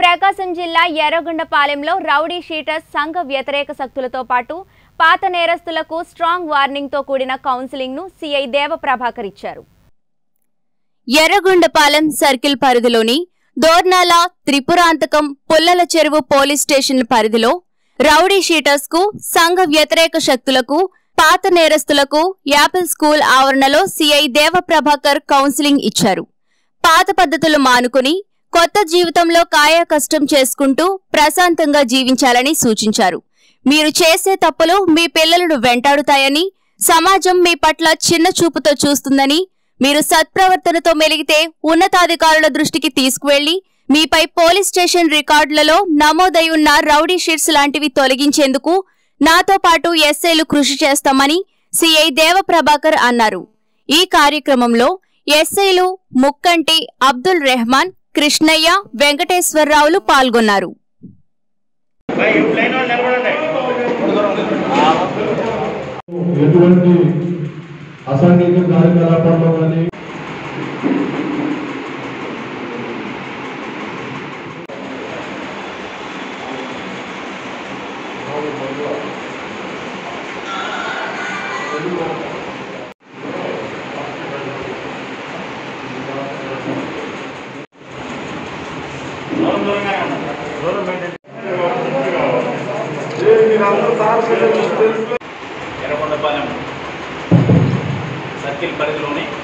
ప్రకాశం జిల్లా ఎర్రగొండపాలెంలో rowdy sheeters సంఘ వ్యతిరేక శక్తులతో పాటు పాత నేరస్తులకు స్ట్రాంగ్ వార్నింగ్తో కూడిన కౌన్సిలింగ్ను సిఐ దేవప్రభాకర్ ఇచ్చారు ఎర్రగొండపాలెం సర్కిల్ పరిధిలోని దోర్నాల త్రిపురాంతకం పుల్లల చెరువు పోలీస్ స్టేషన్ పరిధిలో రౌడీ షీటర్స్ కు సంఘ వ్యతిరేక శక్తులకు పాత నేరస్తులకు యాపిల్ స్కూల్ ఆవరణలో సిఐ దేవప్రభాకర్ కౌన్సిలింగ్ ఇచ్చారు పాత పద్ధతులు మానుకుని కొత్త జీవితంలో కాయ కష్టం చేసుకుంటూ ప్రశాంతంగా జీవించాలని సూచించారు మీరు చేసే తప్పులు మీ పిల్లలను వెంటాడుతాయని సమాజం మీ పట్ల చిన్న చూపుతో చూస్తుందని మీరు సత్ప్రవర్తనతో మెలిగితే ఉన్నతాధికారుల దృష్టికి తీసుకువెళ్లి మీపై పోలీస్ స్టేషన్ రికార్డులలో నమోదై ఉన్న రౌడీ షీట్స్ లాంటివి తొలగించేందుకు నాతో పాటు ఎస్ఐలు కృషి చేస్తామని సిఐ దేవప్రభాకర్ అన్నారు ఈ కార్యక్రమంలో ఎస్ఐలు ముక్కంటి అబ్దుల్ రెహమాన్ కృష్ణయ్య వెంకటేశ్వరరావులు పాల్గొన్నారు ఎటువంటి అసాంఘిక కార్యకలాపాల్లో కానీ ఎర్రగొండపాలెం సర్కిల్ పరిధిలోని